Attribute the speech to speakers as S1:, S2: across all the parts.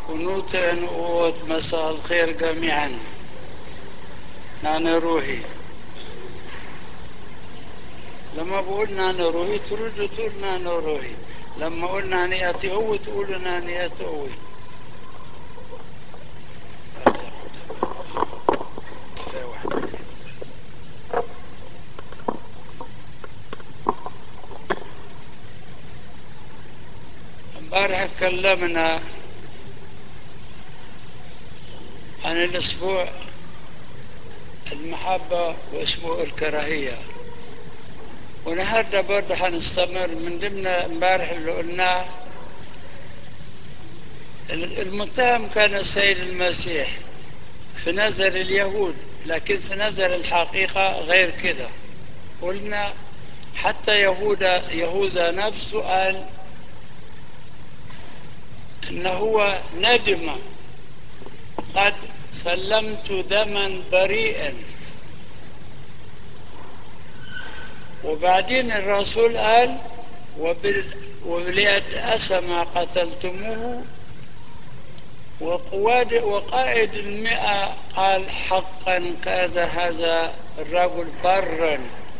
S1: ونوتن وود مساء الخير جميعا نانا روحي لما بقول نانا روحي ترد تقول نانا روحي لما اقول ناني اتقوي تقول ناني اتقوي كفايه واحده كده امبارح اتكلمنا عن الاسبوع المحبة واسبوع الكراهية ونهارده برضه هنستمر من ضمن امبارح اللي قلناه المتهم كان السيد المسيح في نظر اليهود لكن في نظر الحقيقة غير كده قلنا حتى يهودا يهوذا نفسه قال ان هو ندم قد سلمت دما بريئا وبعدين الرسول قال وباليد أسى قتلتموه وقواد وقائد المئة قال حقا كذا هذا الرجل برا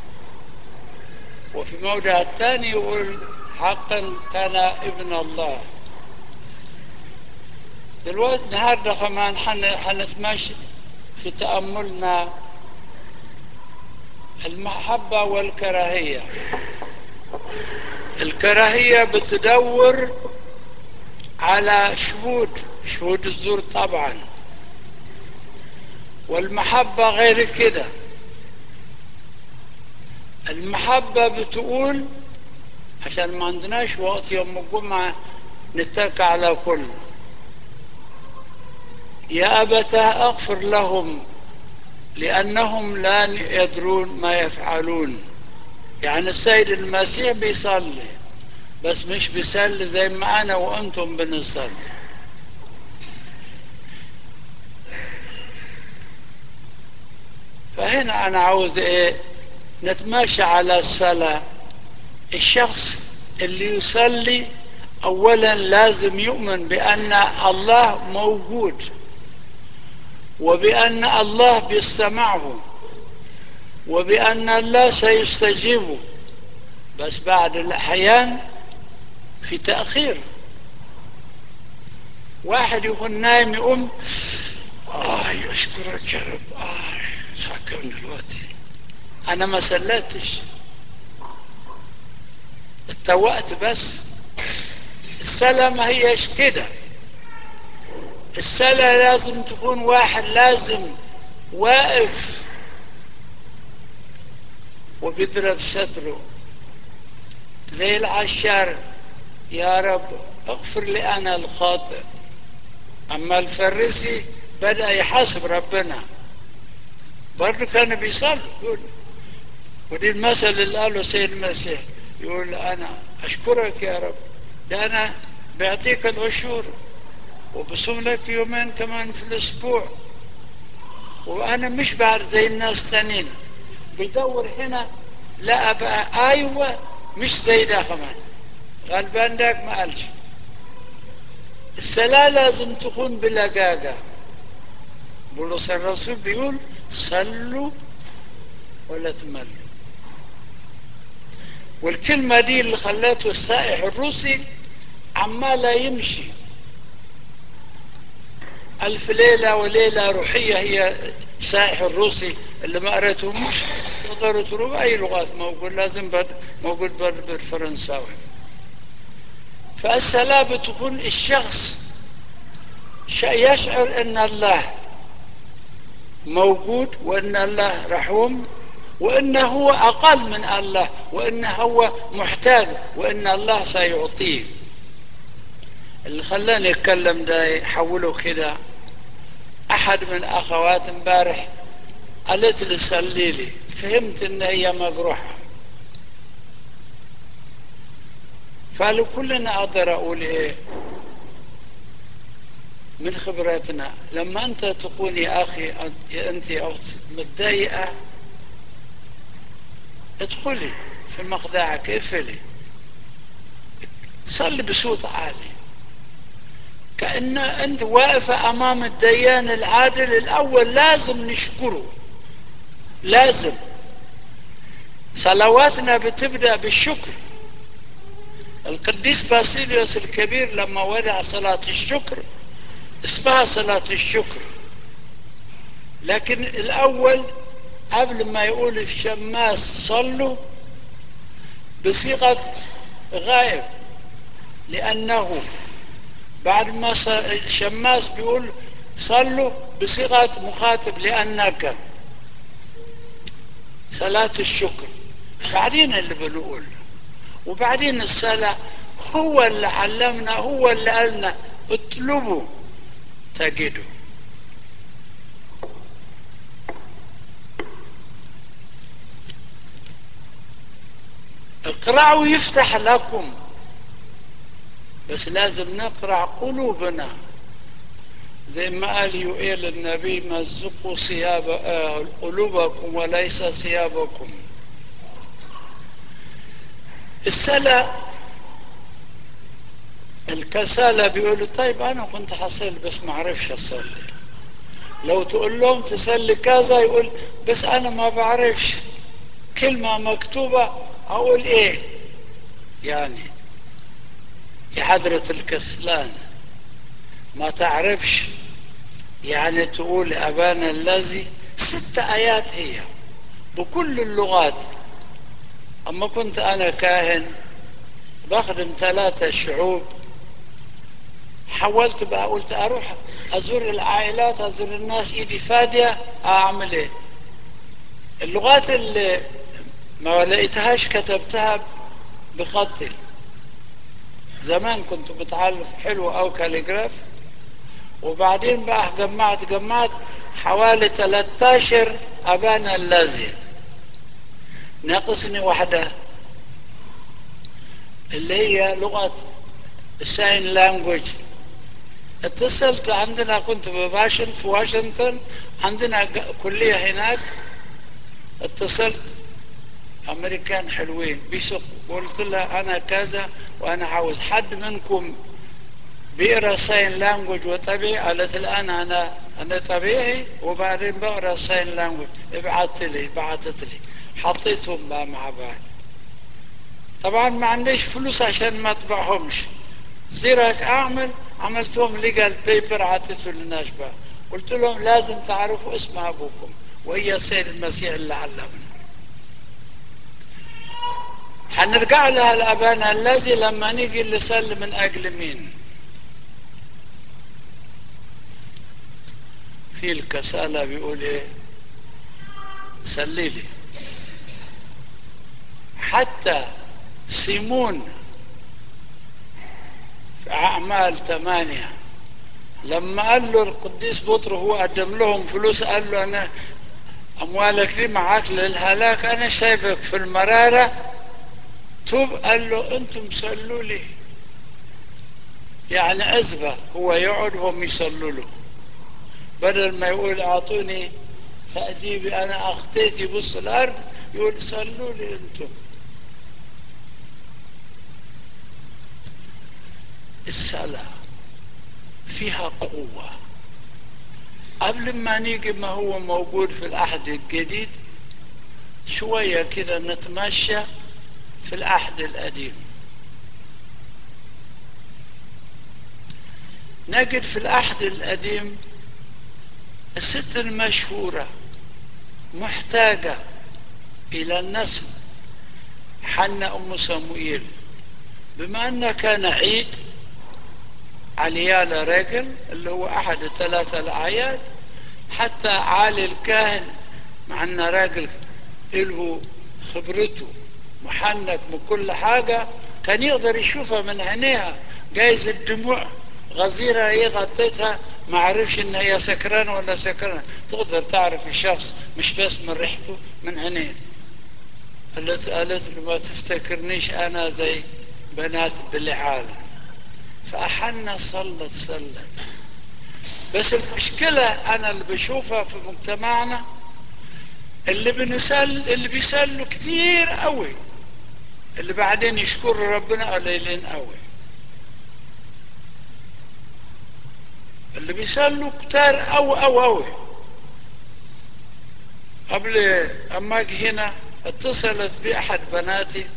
S1: وفي موضع الثاني يقول حقا كان ابن الله دلوقتي النهارده كمان حنتمشي في تأملنا المحبة والكراهية الكراهية بتدور على شهود شهود الزور طبعا والمحبة غير كده المحبة بتقول عشان ما عندناش وقت يوم الجمعة نتكى على كل يا أبتاه أغفر لهم لأنهم لا يدرون ما يفعلون يعني السيد المسيح بيصلي بس مش بيصلي زي ما أنا وأنتم بنصلي فهنا أنا عاوز إيه نتماشى على الصلاة الشخص اللي يصلي أولا لازم يؤمن بأن الله موجود وبأن الله بيستمعه وبأن الله سيستجيبه بس بعد الأحيان في تأخير واحد يكون نايم يقوم آه يشكرك يا رب آه ساكن دلوقتي أنا ما سلتش اتوقت بس الصلاة ما هيش كده الصلاة لازم تكون واحد لازم واقف وبيضرب صدره زي العشار يا رب اغفر لي انا الخاطئ اما الفريسي بدا يحاسب ربنا برضه كان بيصلي يقول ودي المثل اللي قاله سيد المسيح يقول انا اشكرك يا رب ده انا بعطيك العشور وبصوم لك يومين كمان في الاسبوع وانا مش بعرف زي الناس تانيين بيدور هنا لا بقى ايوه مش زي ده كمان غلبان داك ما قالش الصلاة لازم تكون بلجاجة بولس الرسول بيقول صلوا ولا تملوا والكلمة دي اللي خلته السائح الروسي عمالة يمشي ألف ليلة وليلة روحية هي السائح الروسي اللي ما قريتهمش تقدروا تروحوا أي لغات موجود لازم بد موجود برضه بالفرنساوي فالصلاة بتكون الشخص يشعر أن الله موجود وأن الله رحوم وأنه هو أقل من الله وأنه هو محتاج وأن الله سيعطيه اللي خلاني اتكلم ده يحوله كده احد من اخوات امبارح قالت لي صلي لي فهمت ان هي مجروحه فقالوا كلنا اقدر اقول ايه من خبراتنا لما انت تكون يا اخي انت اخت متضايقه ادخلي في مخدعك اقفلي صلي بصوت عالي لأن أنت واقفة أمام الديان العادل الأول لازم نشكره لازم صلواتنا بتبدأ بالشكر القديس باسيليوس الكبير لما ودع صلاة الشكر اسمها صلاة الشكر لكن الأول قبل ما يقول الشماس صلوا بصيغة غائب لأنه بعد ما الشماس بيقول صلوا بصيغة مخاطب لأنك صلاة الشكر بعدين اللي بنقول وبعدين الصلاة هو اللي علمنا هو اللي قالنا اطلبوا تجدوا اقرأوا يفتح لكم بس لازم نقرأ قلوبنا زي ما قال يؤيل النبي مزقوا ثياب آه قلوبكم وليس ثيابكم السلة الكسالة بيقولوا طيب أنا كنت حصل بس ما عرفش أصلي لو تقول لهم تصلي كذا يقول بس أنا ما بعرفش كلمة مكتوبة أقول إيه يعني في حضرة الكسلان ما تعرفش يعني تقول أبانا الذي ست آيات هي بكل اللغات أما كنت أنا كاهن بخدم ثلاثة شعوب حاولت بقى قلت أروح أزور العائلات أزور الناس إيدي فادية أعمل إيه اللغات اللي ما لقيتهاش كتبتها بخطي زمان كنت بتعلف حلو أو كاليجراف وبعدين بقى جمعت جمعت حوالي 13 أبانا الذي ناقصني واحدة اللي هي لغة الساين لانجوج اتصلت عندنا كنت بواشنطن في واشنطن عندنا كلية هناك اتصلت امريكان حلوين بيسق قلت لها انا كذا وانا عاوز حد منكم بيقرا ساين لانجوج وطبيعي قالت الان انا انا طبيعي وبعدين بقرا ساين لانجوج ابعت لي بعتت لي حطيتهم بقى مع بعض طبعا ما عنديش فلوس عشان ما اطبعهمش زيرك اعمل عملتهم ليجال بيبر عطيته للناس بقى قلت لهم لازم تعرفوا اسم ابوكم وهي السيد المسيح اللي علمنا حنرجع لها لأبانا الذي لما نيجي نصلي من أجل مين في الكسالة بيقول إيه صلي لي حتى سيمون في أعمال ثمانية لما قال له القديس بطر هو قدم لهم فلوس قال له أنا أموالك دي معاك للهلاك أنا شايفك في المرارة توب قال له أنتم صلوا لي يعني عزبة هو يقعد هم يصلوا له بدل ما يقول أعطوني تأديبي أنا أخطيت يبص الأرض يقول صلوا لي أنتم الصلاة فيها قوة قبل ما نيجي ما هو موجود في العهد الجديد شوية كده نتمشى في العهد القديم نجد في العهد القديم الست المشهورة محتاجة إلى النسل حنا أم صموئيل بما أنه كان عيد عليال راجل اللي هو أحد الثلاثة الأعياد حتى عالي الكاهن مع أنه راجل له خبرته محنك من كل حاجة كان يقدر يشوفها من عينيها جايز الدموع غزيرة هي غطيتها ما عرفش ان هي سكران ولا سكران تقدر تعرف الشخص مش بس من ريحته من عينيه قالت قالت له ما تفتكرنيش انا زي بنات بالعالم فأحنا صلت صلت بس المشكلة أنا اللي بشوفها في مجتمعنا اللي بنسل اللي بيسلوا كتير قوي اللي بعدين يشكروا ربنا قليلين قوي اللي بيصلوا كتار أو أو أوي قبل أما أجي هنا اتصلت بأحد بناتي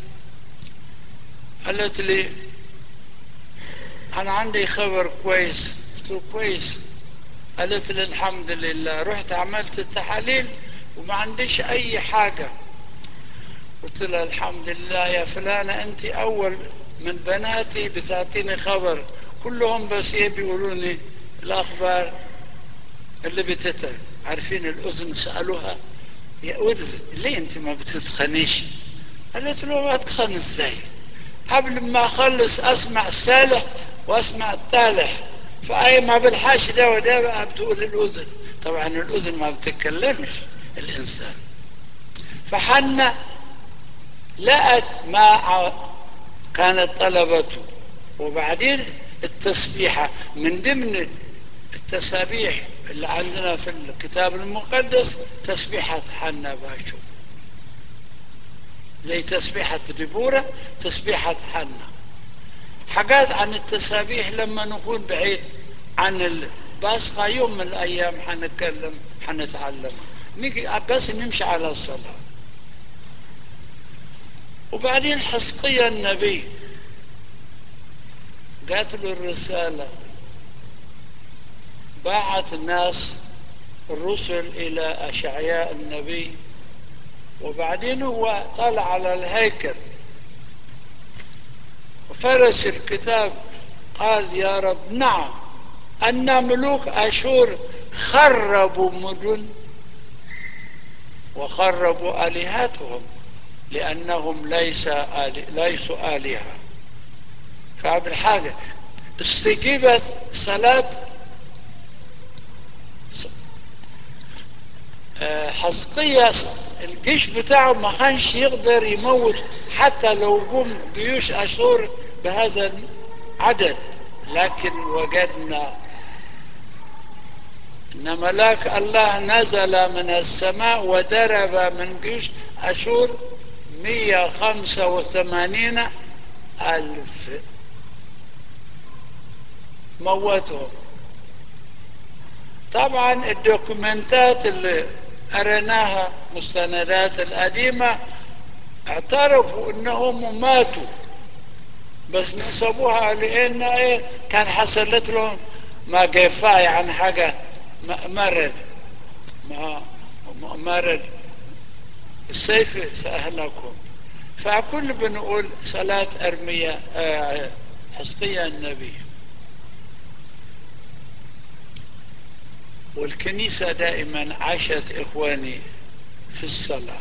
S1: قالت لي أنا عندي خبر كويس قلت له كويس قالت لي الحمد لله رحت عملت التحاليل وما عنديش أي حاجة قلت لها الحمد لله يا فلانة أنت أول من بناتي بتعطيني خبر كلهم بس إيه بيقولوا لي الأخبار اللي بتتعب عارفين الأذن سألوها يا أذن ليه أنت ما بتتخنيش قالت له ما أتخن إزاي قبل ما أخلص أسمع السالح وأسمع التالح فأي ما بالحاش ده وده بقى بتقول الأذن طبعا الأذن ما بتتكلمش الإنسان فحنا لقت ما كانت طلبته وبعدين التسبيحة من ضمن التسابيح اللي عندنا في الكتاب المقدس تسبيحة حنا باشو زي تسبيحة ديبورة تسبيحة حنا حاجات عن التسابيح لما نكون بعيد عن الباسخة يوم من الأيام حنتكلم حنتعلم نيجي بس نمشي على الصلاة وبعدين حسقيا النبي جات له الرسالة باعت الناس الرسل إلى أشعياء النبي وبعدين هو طلع على الهيكل وفرس الكتاب قال يا رب نعم أن ملوك أشور خربوا مدن وخربوا آلهتهم لأنهم ليس آل... ليسوا آلهة فعبد الحاجة استجيبت صلاة حسقية الجيش بتاعه ما كانش يقدر يموت حتى لو جم جيوش أشور بهذا العدد لكن وجدنا ان ملاك الله نزل من السماء وضرب من جيوش اشور 185 الف موتهم طبعا الدوكيومنتات اللي قريناها مستندات القديمة اعترفوا انهم ماتوا بس نسبوها لان ايه كان حصلت لهم ما كفاية عن حاجة مرض ما مرض السيف سأهلكم فكل بنقول صلاة أرمية حسقية النبي والكنيسة دائما عاشت إخواني في الصلاة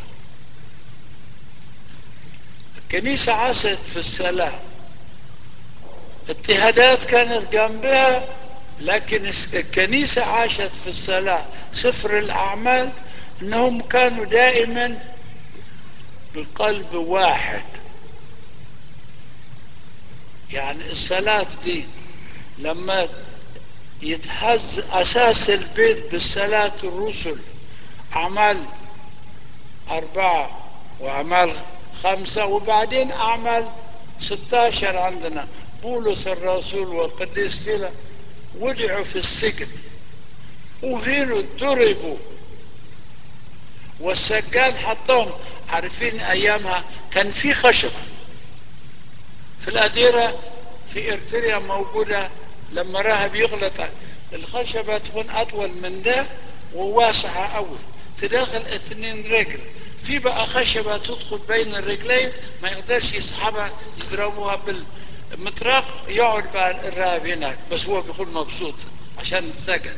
S1: الكنيسة عاشت في الصلاة اضطهادات كانت جنبها لكن الكنيسة عاشت في الصلاة سفر الأعمال أنهم كانوا دائما بقلب واحد يعني الصلاة دي لما يتهز أساس البيت بالصلاة الرسل أعمال أربعة وأعمال خمسة وبعدين أعمال 16 عندنا بولس الرسول والقديس سيلا وضعوا في السجن وهينوا ضربوا والسجاد حطهم عارفين ايامها كان في خشب في الأديرة في ارتريا موجودة لما راهب يغلط الخشبة تكون أطول من ده وواسعة أوي تداخل اتنين رجل في بقى خشبة تدخل بين الرجلين ما يقدرش يسحبها يضربوها بالمطرق يقعد بقى الراهب هناك بس هو بيكون مبسوط عشان السجن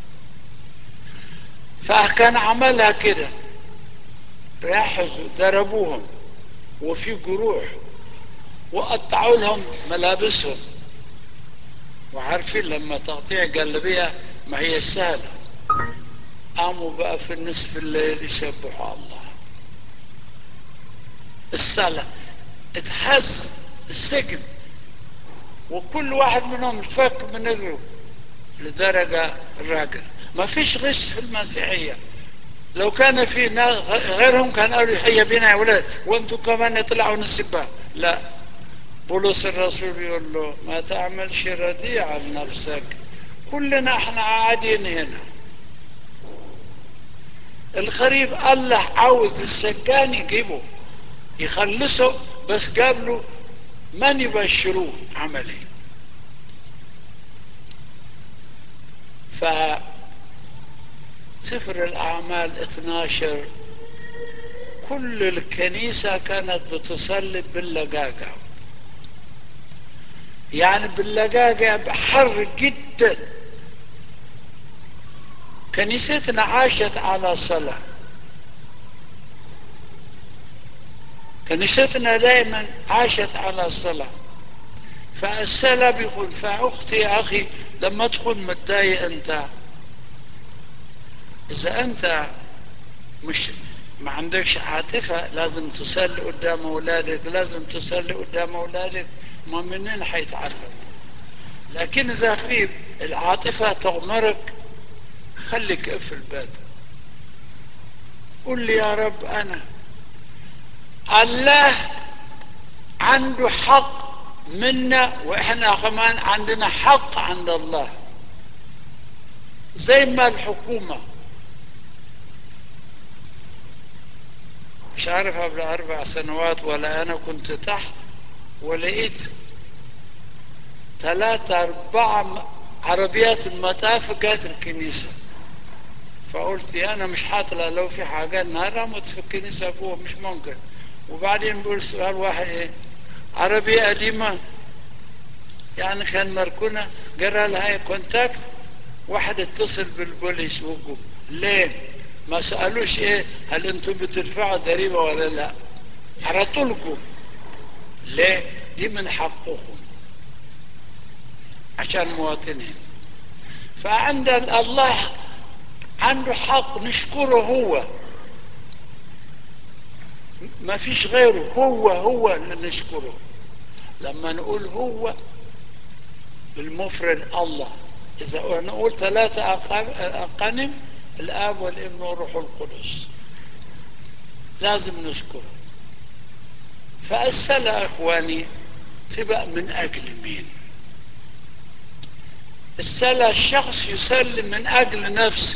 S1: فكان عملها كده راحوا ضربوهم وفي جروح وقطعوا لهم ملابسهم وعارفين لما تقطيع جلبية ما هي سهلة قاموا بقى في النصف الليل يسبحوا الله الصلاة اتهز السجن وكل واحد منهم اتفك من اجره لدرجة الراجل ما فيش غش في المسيحية لو كان في ناس غيرهم كان قالوا هيا بنا يا ولاد وانتم كمان يطلعوا نسبة لا بولس الرسول يقول له ما تعملش رديع عن نفسك كلنا احنا قاعدين هنا الغريب الله عاوز السجان يجيبه يخلصه بس جاب له من يبشروه عمل ايه ف سفر الاعمال 12 كل الكنيسة كانت بتصلي باللقاقة يعني باللقاقة حر جدا كنيستنا عاشت على صلاة كنيستنا دائما عاشت على الصلاة فالصلاة بيقول فأختي يا أخي لما تكون متضايق أنت إذا أنت مش ما عندكش عاطفة لازم تصلي قدام أولادك لازم تصلي قدام أولادك ما منين حيتعلموا لكن إذا في العاطفة تغمرك خليك في البيت قل لي يا رب أنا الله عنده حق منا وإحنا كمان عندنا حق عند الله زي ما الحكومة مش عارف قبل أربع سنوات ولا أنا كنت تحت ولقيت ثلاثة أربعة عربيات المطاف جات الكنيسة فقلت يا أنا مش حاطلة لو في حاجة النهار رمت في الكنيسة جوه مش ممكن وبعدين بقول سؤال واحد إيه عربية قديمة يعني كان مركونة جرى لها كونتاكت واحد اتصل بالبوليس وقف ليه ما سألوش ايه هل انتم بتدفعوا ضريبة ولا لا حرطولكم ليه دي من حقكم عشان مواطنين فعند الله عنده حق نشكره هو ما فيش غيره هو هو اللي نشكره لما نقول هو بالمفرد الله إذا نقول ثلاثة أقانم الآب والابن والروح القدس لازم نشكره فالصلاة إخواني تبقى من أجل مين الصلاة الشخص يسلم من أجل نفسه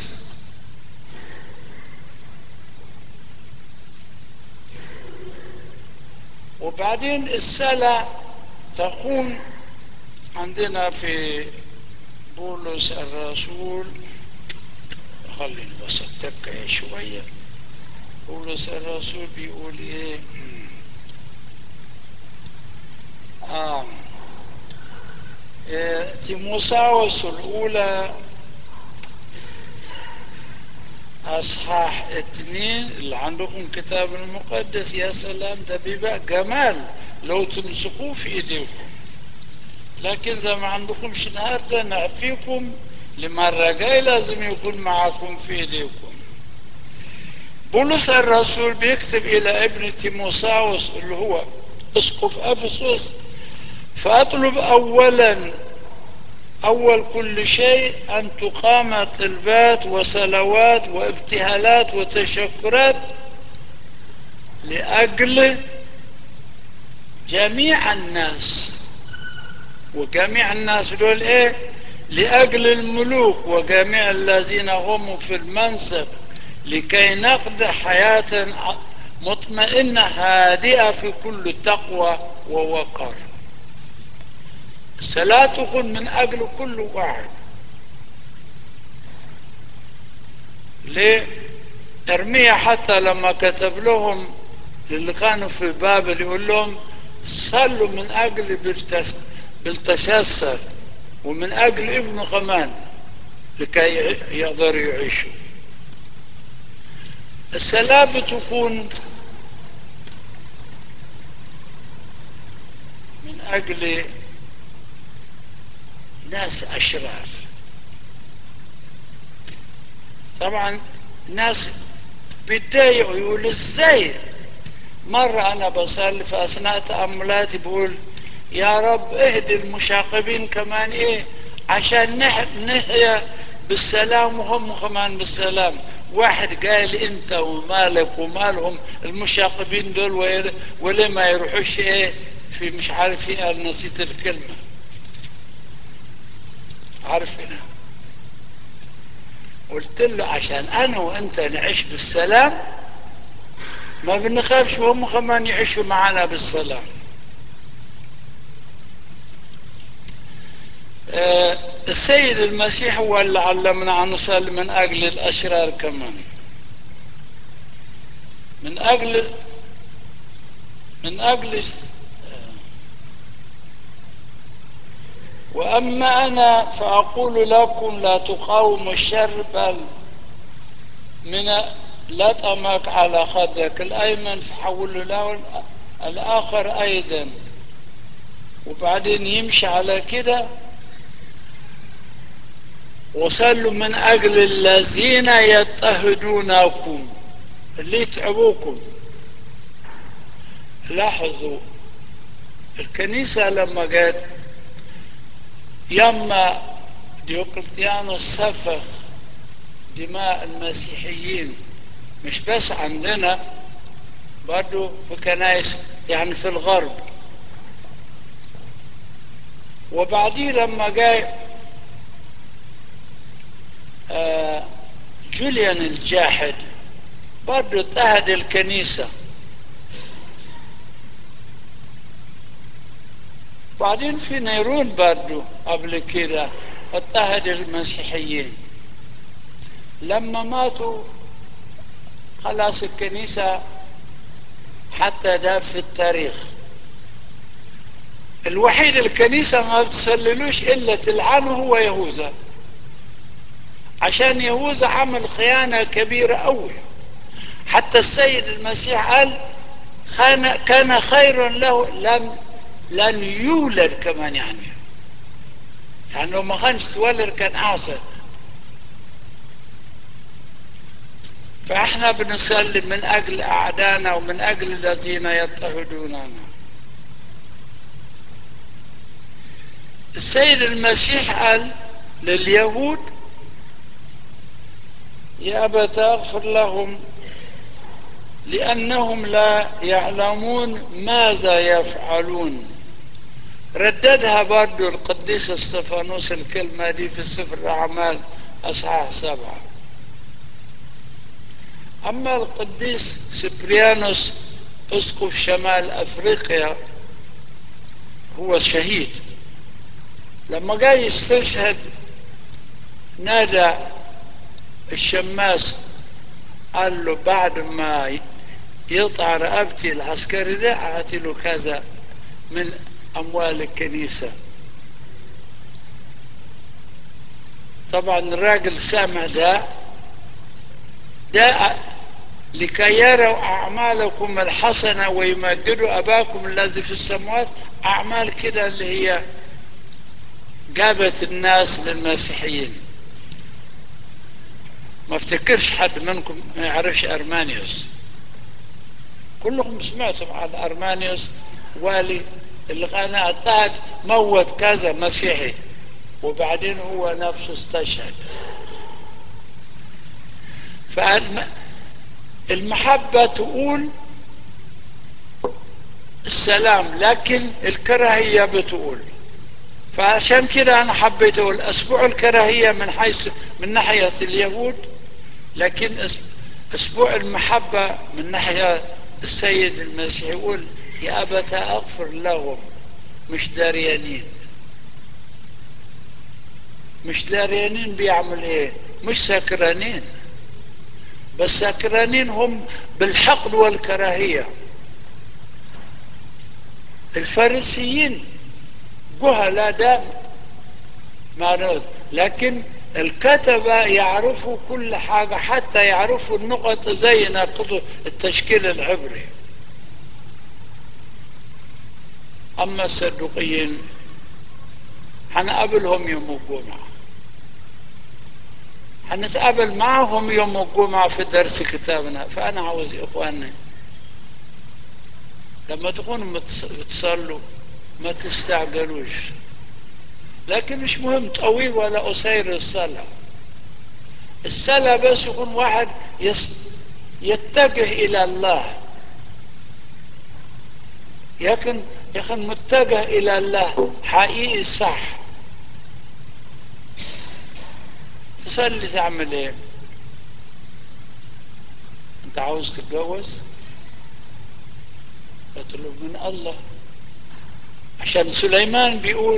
S1: وبعدين الصلاة تكون عندنا في بولس الرسول خلي الوسط تبقى شوية بولس الرسول بيقول ايه آه. إيه تيموساوس الأولى أصحاح اثنين اللي عندكم كتاب المقدس يا سلام ده بيبقى جمال لو تمسكوه في ايديكم لكن إذا ما عندكمش النهارده نعفيكم لمرة جاي لازم يكون معكم في ايديكم بولس الرسول بيكتب الى ابن تيموساوس اللي هو اسقف افسس فاطلب اولا اول كل شيء ان تقام طلبات وصلوات وابتهالات وتشكرات لاجل جميع الناس وجميع الناس دول ايه لأجل الملوك وجميع الذين هم في المنصب لكي نقضي حياة مطمئنة هادئة في كل تقوى ووقار الصلاة تكون من أجل كل واحد ليه ارميا حتى لما كتب لهم اللي كانوا في بابل يقول لهم صلوا من أجل بالتشسر ومن أجل ابنه كمان لكي يقدروا يعيشوا الصلاة بتكون من أجل ناس أشرار طبعا ناس بيتضايقوا يقول ازاي مرة أنا بصلي في أثناء تأملاتي بقول يا رب اهدي المشاغبين كمان ايه عشان نحيا بالسلام وهم كمان بالسلام واحد قال انت ومالك ومالهم المشاغبين دول ولا ما يروحوش ايه في مش عارف ايه نسيت الكلمة عارفنا قلت له عشان انا وانت نعيش بالسلام ما بنخافش وهم كمان يعيشوا معنا بالسلام آه السيد المسيح هو اللي علمنا أن نصلي من أجل الأشرار كمان من أجل من أجل وأما أنا فأقول لكم لا تقاوموا الشر بل من لطمك على خدك الأيمن فحول له الآخر أيضا وبعدين يمشي على كده وصلوا من أجل الذين يضطهدونكم اللي يتعبوكم لاحظوا الكنيسة لما قالت يما ديوقلتيانوس سفخ دماء المسيحيين مش بس عندنا برضو في كنائس يعني في الغرب وبعدين لما جاي آه جوليان الجاحد برضو اضطهد الكنيسة بعدين في نيرون برضو قبل كده اضطهد المسيحيين لما ماتوا خلاص الكنيسة حتى ده في التاريخ الوحيد الكنيسة ما بتسللوش إلا تلعنه هو يهوذا عشان يهوذا عمل خيانة كبيرة أوي حتى السيد المسيح قال كان خير له لم لن يولد كمان يعني يعني لو ما كانش تولد كان أحسن فاحنا بنسلم من اجل اعدائنا ومن اجل الذين يضطهدوننا السيد المسيح قال لليهود يا أبت اغفر لهم لأنهم لا يعلمون ماذا يفعلون رددها برضو القديس استفانوس الكلمة دي في سفر الأعمال أصحاح سبعة أما القديس سبريانوس أسقف شمال أفريقيا هو شهيد لما جاي يستشهد نادى الشماس قال له بعد ما يقطع رقبتي العسكري ده أعطي له كذا من أموال الكنيسة طبعا الراجل سامع ده ده لكي يروا أعمالكم الحسنة ويمجدوا أباكم الذي في السماوات أعمال كده اللي هي جابت الناس للمسيحيين ما افتكرش حد منكم ما يعرفش أرمانيوس كلكم سمعتم عن أرمانيوس والي اللي كان اضطهد موت كذا مسيحي وبعدين هو نفسه استشهد فالمحبة تقول السلام لكن الكراهية بتقول فعشان كده أنا حبيت أقول أسبوع الكراهية من حيث من ناحية اليهود لكن أسبوع المحبة من ناحية السيد المسيح يقول يا أبت أغفر لهم مش داريانين مش داريانين بيعمل ايه مش سكرانين بس سكرانين هم بالحقد والكراهية الفارسيين جهلاء ده معروف لكن الكتبة يعرفوا كل حاجة حتى يعرفوا النقط زي ناقضوا التشكيل العبري أما الصدوقيين هنقابلهم يوم الجمعة هنتقابل معهم يوم الجمعة في درس كتابنا فأنا عاوز إخواني لما تكونوا بتصلوا ما تستعجلوش لكن مش مهم طويل ولا قصير الصلاة الصلاة بس يكون واحد يتجه إلى الله لكن يكون متجه إلى الله حقيقي صح تصلي تعمل ايه انت عاوز تتجوز اطلب من الله عشان سليمان بيقول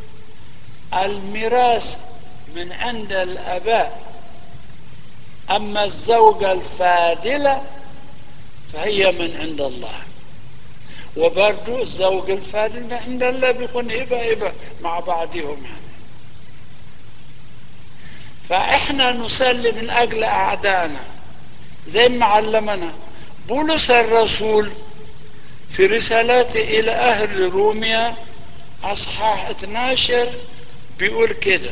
S1: الميراث من عند الاباء اما الزوجه الفاضله فهي من عند الله وبرضو الزوج الفاضل من عند الله بيكون هبه هبه مع بعضهم يعني فاحنا نصلي من اجل اعدائنا زي ما علمنا بولس الرسول في رسالته الى اهل روميا اصحاح 12 بيقول كده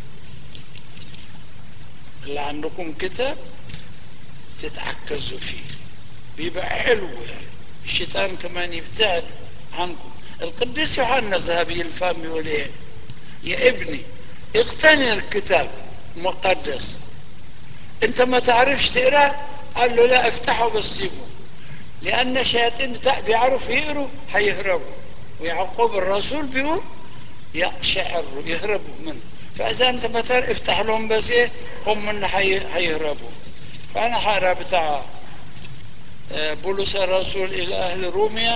S1: اللي عندكم كتاب تتعكزوا فيه بيبقى حلو يعني الشيطان كمان يبتعد عنكم القديس يوحنا الذهبي الفم يقول ايه يا ابني اقتني الكتاب مقدس انت ما تعرفش تقرا قال له لا افتحه بس سيبه لان الشياطين بيعرفوا يقروا هيهربوا ويعقوب الرسول بيقول يقشعروا يهربوا منه فاذا انت ما تعرف افتح لهم بس ايه هم من هيهربوا فانا هقرا بتاع بولس الرسول الى اهل روميا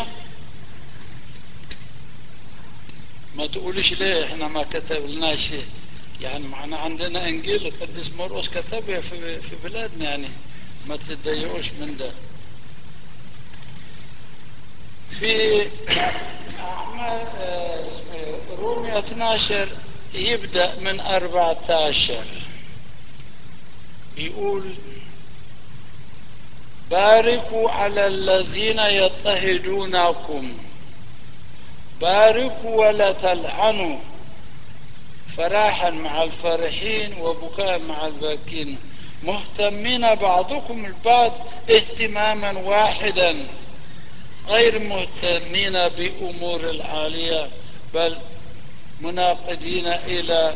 S1: ما تقولش ليه احنا ما كتبناش يعني معنا عندنا انجيل القديس مرقس كتبها في في بلادنا يعني ما تتضايقوش من ده في اعمال اسمه روميا 12 يبدا من 14 بيقول باركوا على الذين يضطهدونكم باركوا ولا تلعنوا فراحا مع الفرحين وبكاء مع الباكين مهتمين بعضكم البعض اهتماما واحدا غير مهتمين بأمور العالية بل مناقدين إلى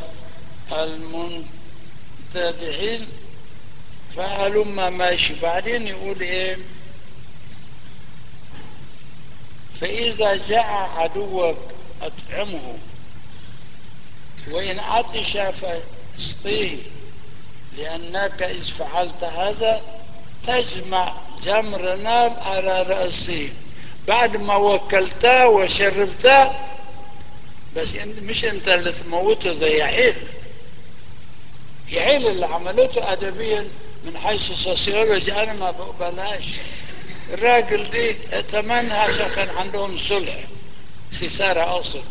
S1: المنتدعين فهلما ماشي بعدين يقول ايه فإذا جاء عدوك أطعمه وإن عطش فاسقيه لأنك إذ فعلت هذا تجمع جمر نار على رأسه بعد ما وكلته وشربته بس انت مش انت اللي تموته زي عيل عيل اللي عملته ادبيا من حيث السوسيولوجي انا ما بقبلهاش الراجل دي اتمنى عشان كان عندهم صلح سيسارة اوسط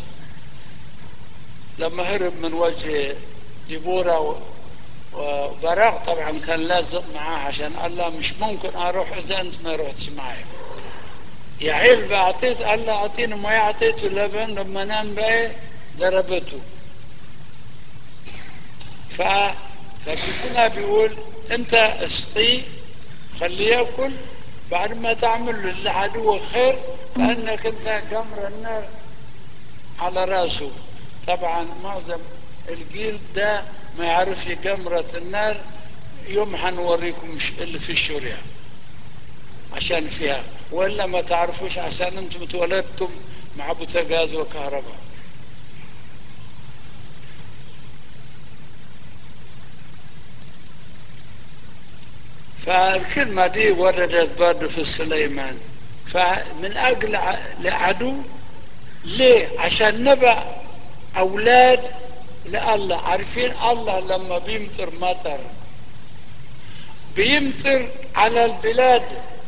S1: لما هرب من وجه ديبورا وبراق طبعا كان لازق معاه عشان قال له مش ممكن اروح اذا انت ما رحتش معي يا عيل بقى اعطيت قال له اعطيني ما اعطيته لبن لما نام بقى ضربته ف لكن هنا بيقول انت اسقيه خليه ياكل بعد ما تعمل لعدو خير كانك انت جمر النار على راسه طبعا معظم الجيل ده ما يعرفش جمرة النار يوم حنوريكم اللي في الشورية عشان فيها ولا ما تعرفوش عشان انتم اتولدتم مع بوتاجاز وكهرباء فالكلمة دي وردت برضه في سليمان فمن أجل عدو ليه عشان نبع أولاد لله عارفين الله لما بيمطر مطر بيمطر على البلاد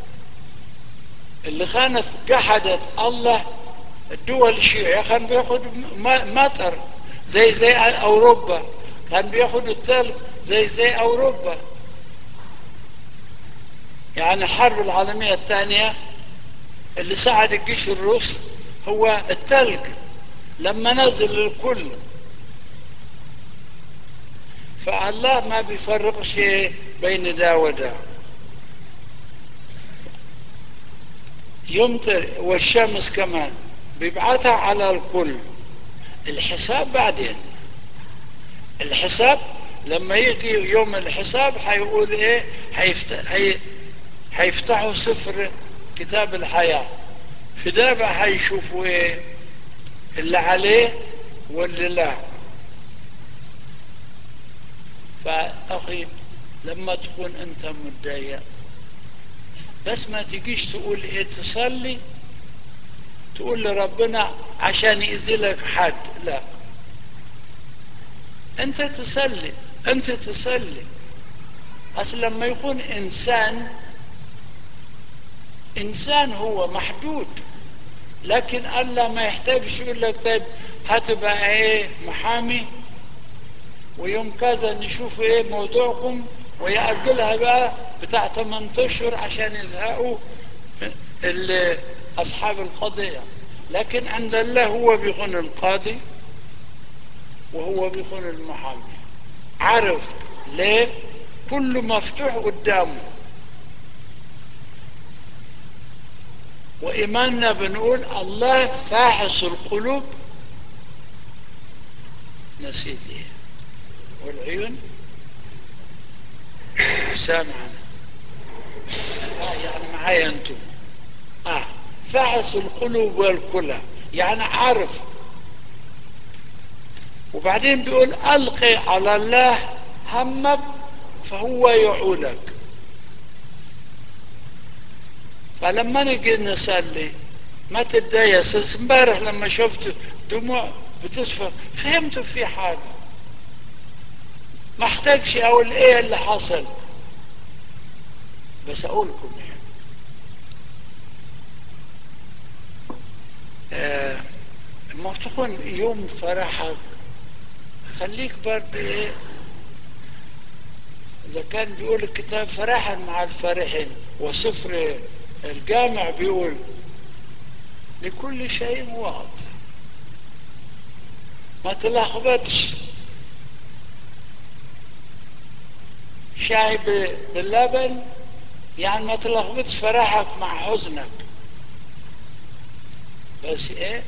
S1: اللي كانت جحدت الله الدول الشيوعية كان بياخد مطر زي زي أوروبا كان بياخد الثلج زي زي أوروبا يعني الحرب العالمية الثانية اللي ساعد الجيش الروس هو الثلج لما نزل الكل فالله ما بيفرقش بين ده وده يمطر والشمس كمان بيبعتها على الكل الحساب بعدين الحساب لما يجي يوم الحساب هيقول ايه هيفتح هي هيفتحوا سفر كتاب الحياة في ده بقى هيشوفوا ايه اللي عليه واللي لا فأخي لما تكون أنت متضايق بس ما تجيش تقول إيه تصلي تقول لربنا عشان يأذلك حد لا أنت تصلي أنت تصلي أصل لما يكون إنسان إنسان هو محدود لكن الله ما يحتاجش يقول لك طيب هتبقى إيه محامي ويوم كذا نشوف إيه موضوعكم ويأجلها بقى بتاع 8 أشهر عشان يزهقوا أصحاب القضية لكن عند الله هو بيكون القاضي وهو بيكون المحامي عارف ليه كله مفتوح قدامه وإيماننا بنقول الله فاحص القلوب نسيت إيه والعيون سامعنا آه يعني معايا أنتم آه فاحص القلوب والكلى يعني عارف وبعدين بيقول ألقي على الله همك فهو يعولك فلما نجي نصلي ما تتضايق أستاذ امبارح لما شفت دموع بتصفى فهمت في حاجة ما احتاجش اقول ايه اللي حصل بس اقولكم يعني آه ما تكون يوم فرحك خليك برضه ايه اذا كان بيقول الكتاب فرحا مع الفرحين وسفر الجامع بيقول لكل شيء وقت ما تلخبطش شاي باللبن يعني ما تلخبطش فرحك مع حزنك بس ايه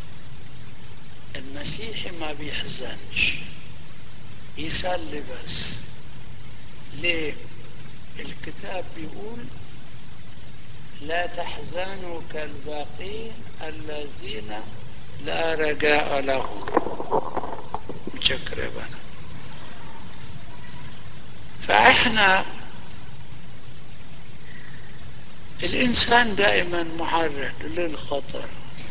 S1: المسيحي ما بيحزنش يصلي بس ليه الكتاب بيقول لا تحزنوا كالباقين الذين لا رجاء لهم متشكر يا بنا فاحنا الانسان دائما معرض للخطر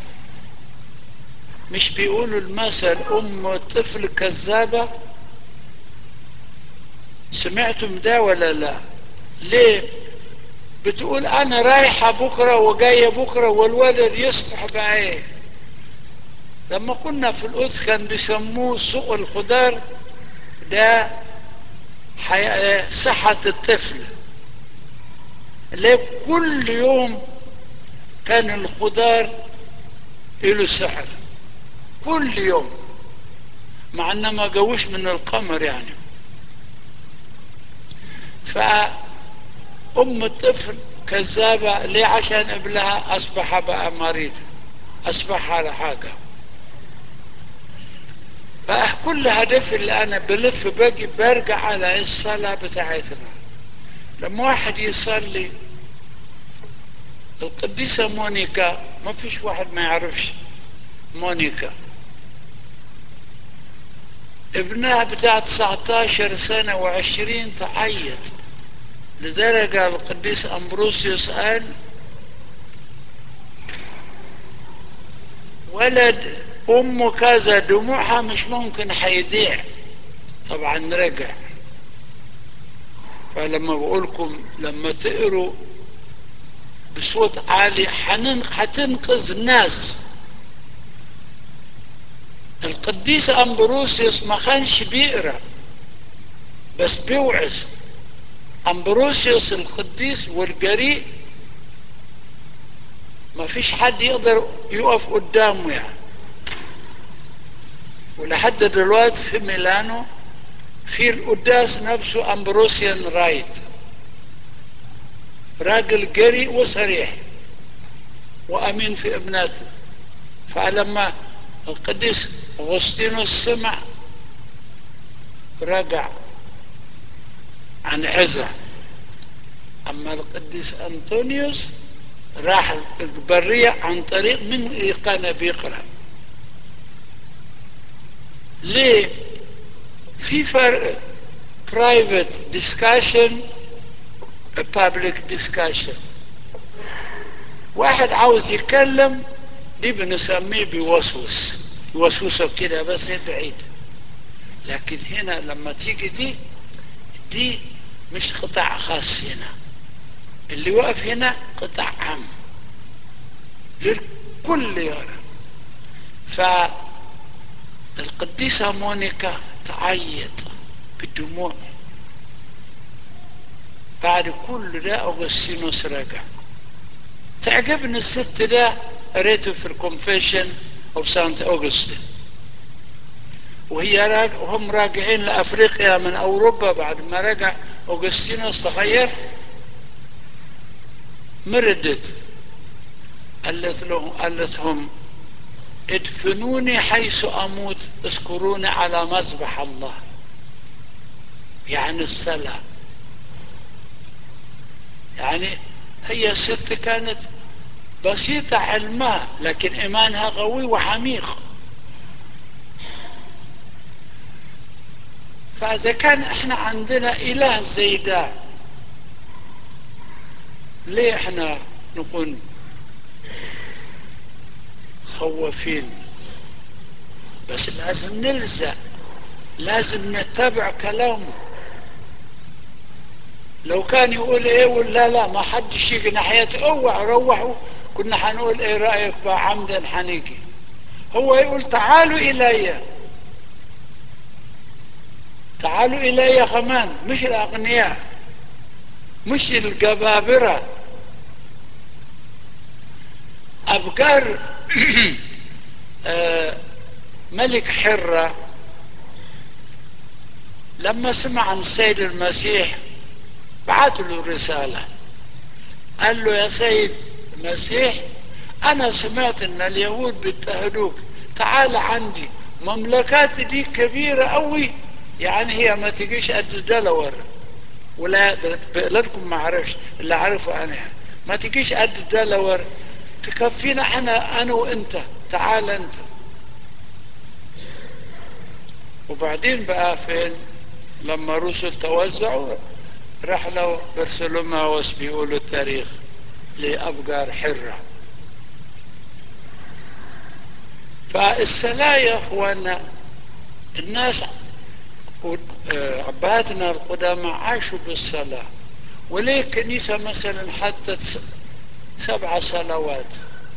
S1: مش بيقولوا المثل ام الطفل كذابه سمعتم ده ولا لا ليه بتقول انا رايحه بكره وجايه بكره والولد يصبح بعيه لما كنا في القدس كان بيسموه سوق الخضار ده صحة الطفل اللي كل يوم كان الخضار له سحر كل يوم مع انه ما جوش من القمر يعني فأم الطفل كذابة ليه عشان ابنها أصبح بقى مريض أصبح على حاجة فكل هدفي اللي أنا بلف باجي برجع على الصلاة بتاعتنا لما واحد يصلي القديسة مونيكا ما فيش واحد ما يعرفش مونيكا ابنها بتاع 19 سنة و20 تعيط لدرجة القديس أمبروسيوس قال ولد أمه كذا دموعها مش ممكن هيضيع طبعا رجع فلما بقولكم لما تقروا بصوت عالي هتنقذ الناس القديس أمبروسيوس ما كانش بيقرا بس بيوعظ أمبروسيوس القديس والجريء ما فيش حد يقدر يقف قدامه يعني ولحد دلوقتي في ميلانو في القداس نفسه أمبروسيان رايت راجل جريء وصريح وأمين في ابناته فلما القديس أغسطينوس سمع رجع عن عزة أما القديس أنطونيوس راح البرية عن طريق من كان بيقرأ ليه في فرق private discussion a public discussion واحد عاوز يتكلم دي بنسميه بيوسوس يوسوسه كده بس بعيد لكن هنا لما تيجي دي دي مش قطاع خاص هنا اللي واقف هنا قطاع عام للكل يرى فالقديسة مونيكا تعيط بالدموع بعد كل ده أغسطينوس رجع تعجبني الست ده قريته في الكونفيشن اوف سانت اوغسطين وهي راج... وهم راجعين لافريقيا من اوروبا بعد ما رجع اوغسطينوس تغير مردت قالت لهم قالت لهم ادفنوني حيث اموت اذكروني على مذبح الله يعني الصلاه يعني هي ست كانت بسيطة علمها لكن إيمانها قوي وعميق فإذا كان إحنا عندنا إله زي ده ليه إحنا نكون خوافين بس لازم نلزق لازم نتبع كلامه لو كان يقول ايه ولا لا ما حدش يجي ناحيته اوعى روحوا كنا حنقول ايه رايك بقى عمدا حنيجي هو يقول تعالوا الي تعالوا الي كمان مش الاغنياء مش الجبابره ابجار ملك حره لما سمع عن السيد المسيح بعت له رسالة قال له يا سيد المسيح أنا سمعت أن اليهود بيضطهدوك تعال عندي مملكاتي دي كبيرة قوي يعني هي ما تجيش قد دلور ولا بلدكم ما عرفش اللي عرفه أنا ما تجيش قد دلور تكفينا احنا أنا وأنت تعال أنت وبعدين بقى فين لما رسل توزعوا راح له برسلوماوس بيقولوا التاريخ لأبقار حرة فالصلاة يا أخوانا الناس أباتنا القدامى عاشوا بالصلاة وليه الكنيسة مثلا حطت سبع صلوات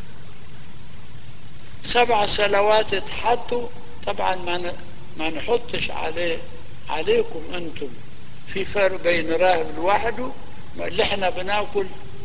S1: سبع صلوات اتحطوا طبعا ما ما نحطش عليه عليكم انتم في فرق بين راهب لوحده اللي احنا بناكل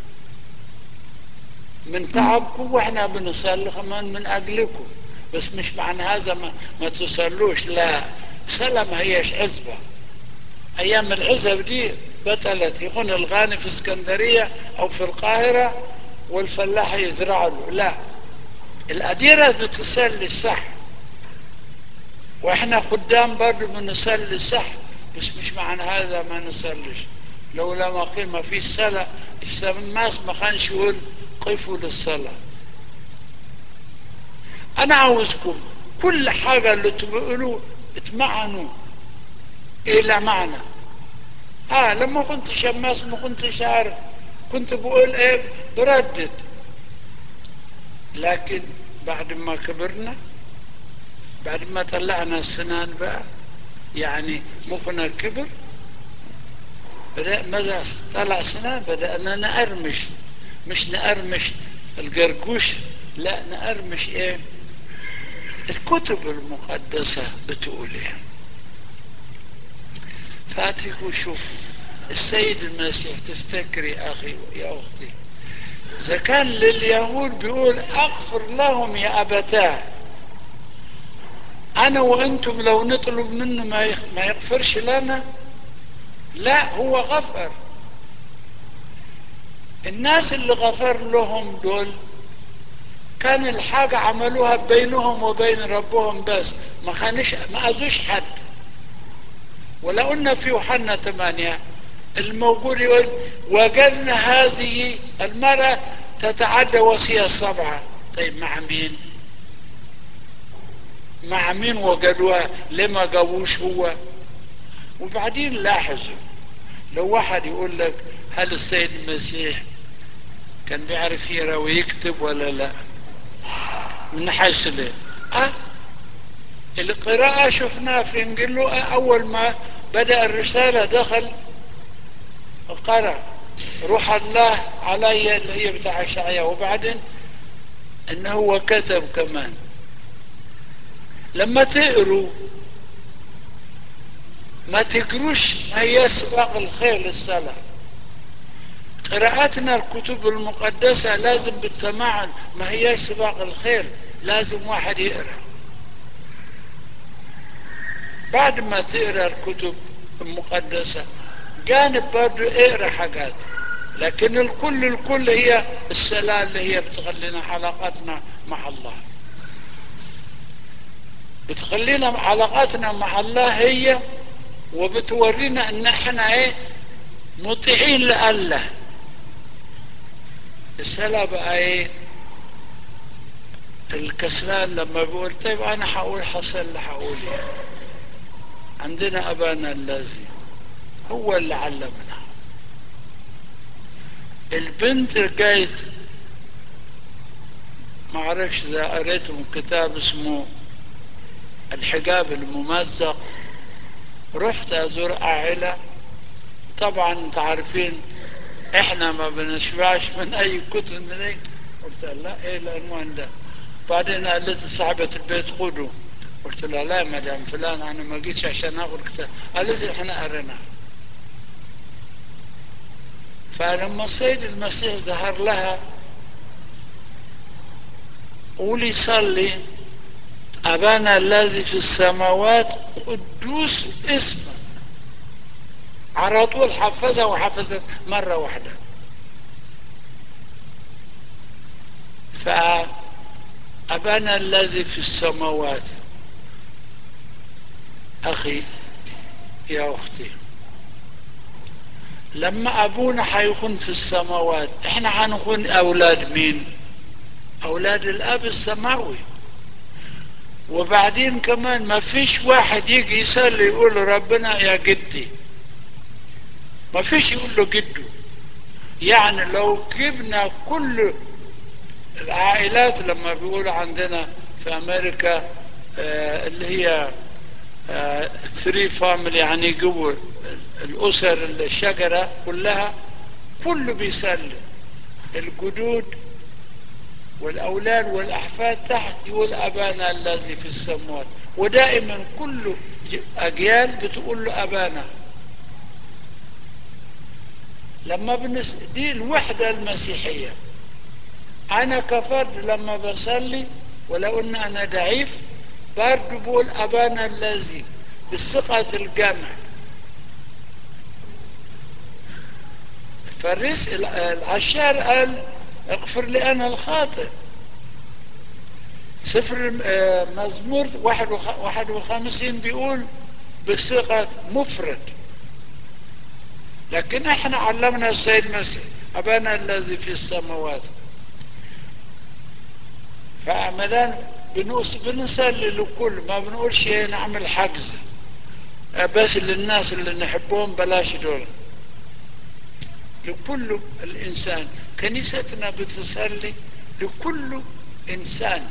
S1: من تعبكم واحنا بنصلي كمان من اجلكم بس مش معنى هذا ما, ما تصلوش لا صلاة ما هيش عزبة ايام العزب دي بطلت يكون الغاني في اسكندرية او في القاهرة والفلاح يزرع له لا الأديرة بتصلي صح واحنا خدام برضه بنصلي صح بس مش معنى هذا ما نصليش لو لما قيل ما في صلاة الناس ما كانش يقول قفوا للصلاة أنا عاوزكم كل حاجة اللي تقولوا اتمعنوا إلى معنى آه لما كنت شماس ما كنتش عارف كنت بقول إيه بردد لكن بعد ما كبرنا بعد ما طلعنا السنان بقى يعني مخنا كبر بدأ ماذا طلع سنان بدأنا نقرمش مش نقرمش القرقوش لا نقرمش ايه الكتب المقدسة بتقول ايه فاتك وشوف السيد المسيح تفتكري يا أخي يا أختي إذا كان لليهود بيقول أغفر لهم يا أبتاه أنا وأنتم لو نطلب منه ما ما يغفرش لنا لا هو غفر الناس اللي غفر لهم دول كان الحاجة عملوها بينهم وبين ربهم بس ما خانش ما أذوش حد ولا قلنا في يوحنا ثمانية الموجود يقول وجدنا هذه المرأة تتعدى وصية السبعة طيب مع مين مع مين وجدوها ليه ما جابوش هو وبعدين لاحظوا لو واحد يقول لك هل السيد المسيح كان بيعرف يقرا ويكتب ولا لا من حيث ليه أه؟ القراءة شفناها في انجيل له أول ما بدأ الرسالة دخل قرأ روح الله علي اللي هي بتاع إشعياء وبعدين إنه هو كتب كمان لما تقروا ما تقروش ما هي سباق الخير للصلاة قراءتنا الكتب المقدسة لازم بالتمعن ما هي سباق الخير لازم واحد يقرأ بعد ما تقرأ الكتب المقدسة جانب برضو اقرأ حاجات لكن الكل الكل هي الصلاة اللي هي بتخلينا علاقتنا مع الله بتخلينا علاقتنا مع الله هي وبتورينا ان احنا ايه مطيعين لله الصلاة بقى ايه الكسلان لما بيقول طيب انا هقول حصل اللي هقول عندنا ابانا الذي هو اللي علمنا البنت جايت ما اعرفش اذا قريته من كتاب اسمه الحجاب الممزق رحت ازور عائله طبعا انت عارفين احنا ما بنشبعش من اي كتب من اي قلت لا ايه العنوان ده بعدين قالت صاحبة البيت خده قلت لها لا يا مدام فلان انا ما جيتش عشان اخذ كتاب قالت لي احنا قريناه فلما السيد المسيح ظهر لها قولي صلي أبانا الذي في السماوات قدوس اسمك على طول حفظها وحفظت مرة واحدة فأبانا الذي في السماوات أخي يا أختي لما أبونا حيكون في السماوات إحنا حنكون أولاد مين أولاد الأب السماوي وبعدين كمان ما فيش واحد يجي يصلي يقول له ربنا يا جدي ما فيش يقول له جده يعني لو جبنا كل العائلات لما بيقولوا عندنا في امريكا آه اللي هي ثري فاميلي يعني يجيبوا الاسر الشجره كلها كله بيسلم الجدود والأولاد والأحفاد تحت يقول أبانا الذي في السماوات ودائما كل أجيال بتقول له أبانا لما بنس... دي الوحدة المسيحية أنا كفرد لما بصلي ولو أن أنا ضعيف برضه بقول أبانا الذي بالثقة الجمع فالرس العشار قال اغفر لي انا الخاطئ سفر مزمور واحد وخمسين بيقول بصيغة مفرد لكن احنا علمنا السيد المسيح أبانا الذي في السماوات فعمدان بنصلي لكل ما بنقولش ايه نعمل حجز بس للناس اللي نحبهم بلاش دول لكل الإنسان كنيستنا بتصلي لكل إنسان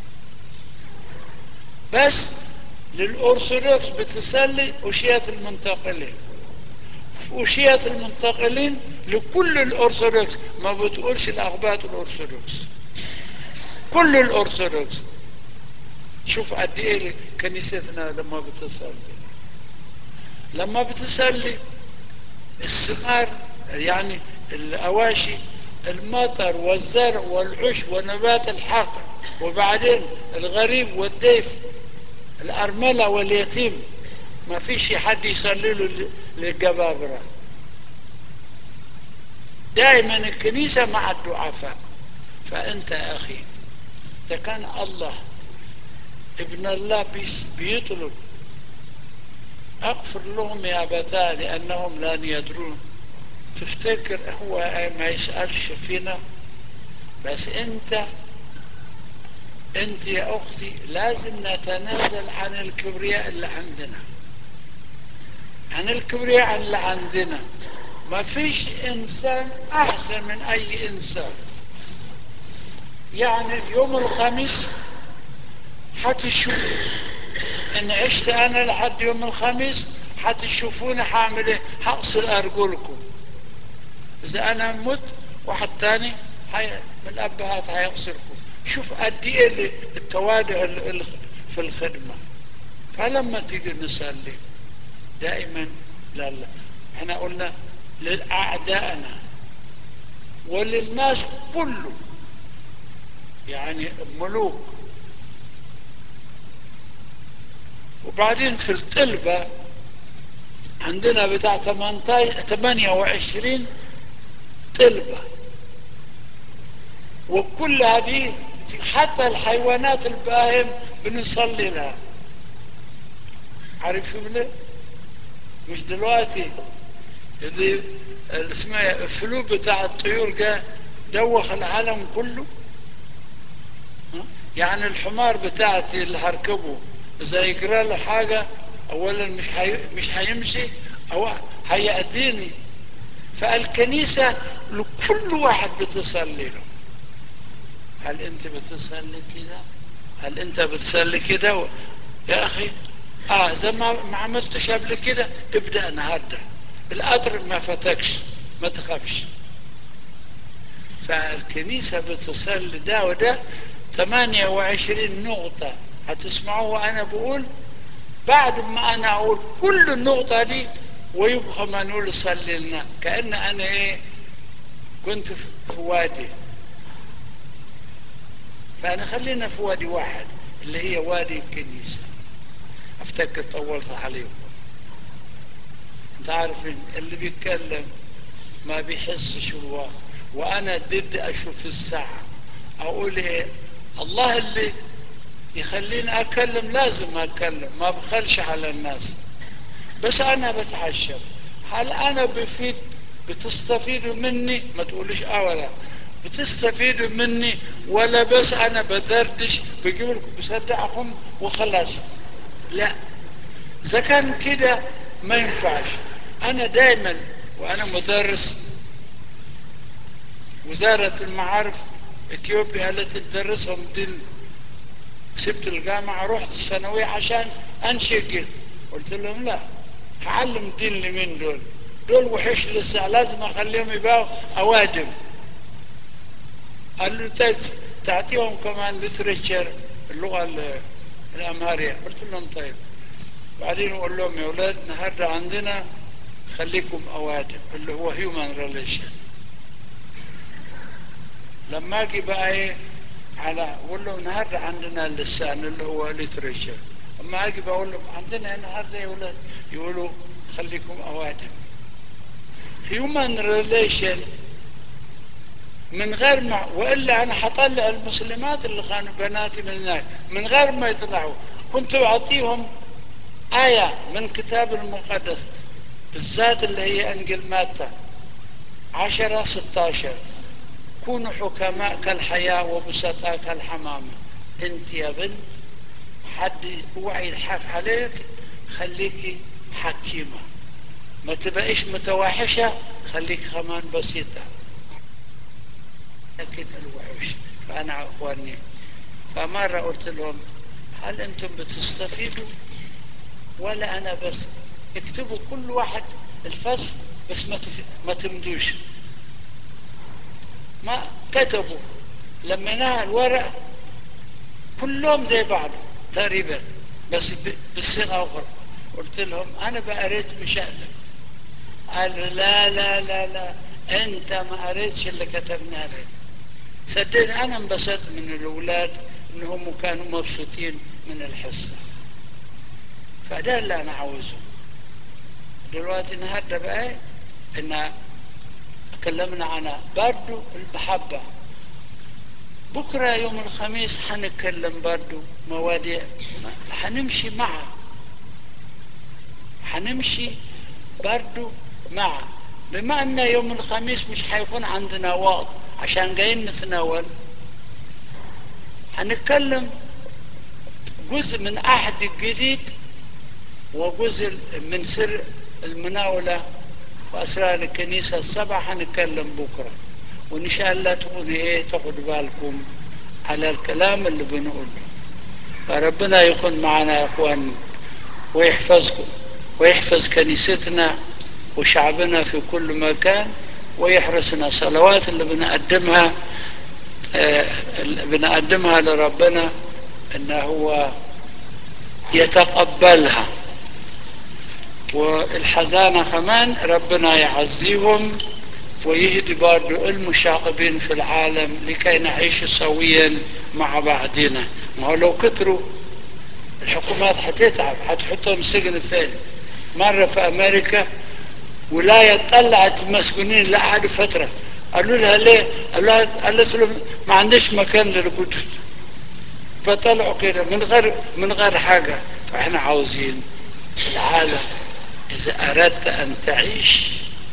S1: بس للأرثوذكس بتصلي أشياء المنتقلين في أشياء المنتقلين لكل الأرثوذكس ما بتقولش الأخبات الأرثوذكس كل الأرثوذكس شوف قد إيه كنيستنا لما بتصلي لما بتصلي الثمار يعني الأواشي المطر والزرع والعش ونبات الحقل وبعدين الغريب والضيف الأرملة واليتيم ما فيش حد يصلي له للجبابرة دائما الكنيسة مع الضعفاء فأنت يا أخي إذا كان الله ابن الله بيطلب أغفر لهم يا أبتاه لأنهم لن يدرون تفتكر هو ما يسألش فينا بس أنت أنت يا أختي لازم نتنازل عن الكبرياء اللي عندنا عن الكبرياء اللي عندنا ما فيش انسان احسن من اي انسان يعني يوم الخميس حتشوف ان عشت انا لحد يوم الخميس حتشوفوني حاعمل ايه هغسل ارجلكم اذا انا مت واحد تاني حي... من الابهات هيغسلكم شوف قد ايه التوادع اللي في الخدمه فلما تيجي نصلي دائما لا لا احنا قلنا لأعدائنا وللناس كله يعني ملوك وبعدين في الطلبة عندنا بتاع 28 طلبة وكل هذه حتى الحيوانات الباهم بنصلي لها عارفين ليه؟ مش دلوقتي اللي اسمها الفلو بتاع الطيور جاء دوخ العالم كله يعني الحمار بتاعتي اللي هركبه اذا يجرى له حاجه اولا مش حي... مش هيمشي او هيأذيني فالكنيسه لكل واحد بتصلي له هل انت بتصلي كده هل انت بتصلي كده يا اخي اه زي ما ما عملتش قبل كده ابدا النهارده القدر ما فتكش ما تخافش فالكنيسه بتصلي ده وده 28 نقطه هتسمعوه وانا بقول بعد ما انا اقول كل النقطه دي ويبقى ما نقول صلي لنا كان انا ايه كنت في وادي فانا خلينا في وادي واحد اللي هي وادي الكنيسه افتكر طولت عليكم انت عارف اللي بيتكلم ما بيحسش الوقت وانا ضد اشوف الساعه اقول ايه الله اللي يخليني اتكلم لازم اتكلم ما بخلش على الناس بس انا بتعشم هل انا بفيد بتستفيدوا مني ما تقوليش اه ولا بتستفيدوا مني ولا بس انا بدردش بجيب لكم بصدقكم وخلاص لا اذا كان كده ما ينفعش انا دايما وانا مدرس وزارة المعارف اثيوبيا التي تدرسهم دين سبت الجامعة رحت الثانوية عشان انشغل قلت لهم لا هعلم دين لمين دول دول وحش لسه لازم اخليهم يبقوا اوادم قال له طيب تعطيهم كمان ليتريتشر اللغة الامهرية قلت لهم طيب بعدين اقول لهم يا اولاد النهارده عندنا خليكم اوادم اللي هو هيومن ريليشن لما اجي بقى ايه على اقول لهم النهارده عندنا اللسان اللي هو ليتريتشر اما اجي بقول لهم عندنا النهارده يا اولاد يقولوا خليكم اوادم هيومن ريليشن من غير ما والا انا هطلع المسلمات اللي كانوا بناتي من هناك من غير ما يطلعوا كنت بعطيهم آية من كتاب المقدس بالذات اللي هي انجيل ماتا عشرة ستاشر كونوا حكماء كالحياة وبسطاء كالحمامة انت يا بنت حد اوعي يضحك عليك خليكي حكيمة ما تبقيش متوحشة خليك كمان بسيطة لكن الوحوش فأنا أخواني فمرة قلت لهم هل أنتم بتستفيدوا ولا أنا بس اكتبوا كل واحد الفصل بس ما ما تمدوش ما كتبوا لما نهى الورق كلهم زي بعض تقريبا بس بالصيغه اخرى قلت لهم انا بقى قريت مشاهدك قال لا لا لا لا انت ما قريتش اللي كتبناه لك صدقني انا انبسطت من الاولاد انهم كانوا مبسوطين من الحصه فده اللي انا عاوزه دلوقتي النهارده بقى ان تكلمنا عنها برضو المحبه بكره يوم الخميس هنتكلم برضو مواضيع هنمشي معها هنمشي برضو معها بما ان يوم الخميس مش هيكون عندنا وقت عشان جايين نتناول هنتكلم جزء من عهد الجديد وجزء من سر المناولة وأسرار الكنيسة السبع هنتكلم بكرة وإن شاء الله تكونوا إيه تاخدوا بالكم على الكلام اللي بنقوله فربنا يكون معنا يا إخوان ويحفظكم ويحفظ كنيستنا وشعبنا في كل مكان ويحرسنا صلوات اللي بنقدمها آه بنقدمها لربنا ان هو يتقبلها والحزانة كمان ربنا يعزيهم ويهدي برضو المشاغبين في العالم لكي نعيش سويا مع بعضنا ما هو لو كتروا الحكومات هتتعب هتحطهم سجن فين مرة في أمريكا ولاية طلعت مسجونين لقعدوا فترة قالوا لها ليه؟ قالوا لها قالت لهم ما عنديش مكان للجدد فطلعوا كده من غير من غير حاجة فاحنا عاوزين العالم إذا أردت أن تعيش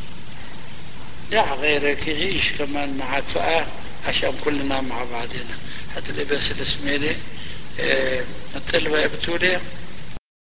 S1: دع غيرك يعيش كمان معك فأه عشان كلنا مع بعضنا هات لي بس الاسم دي اه الطلبة بتقول ايه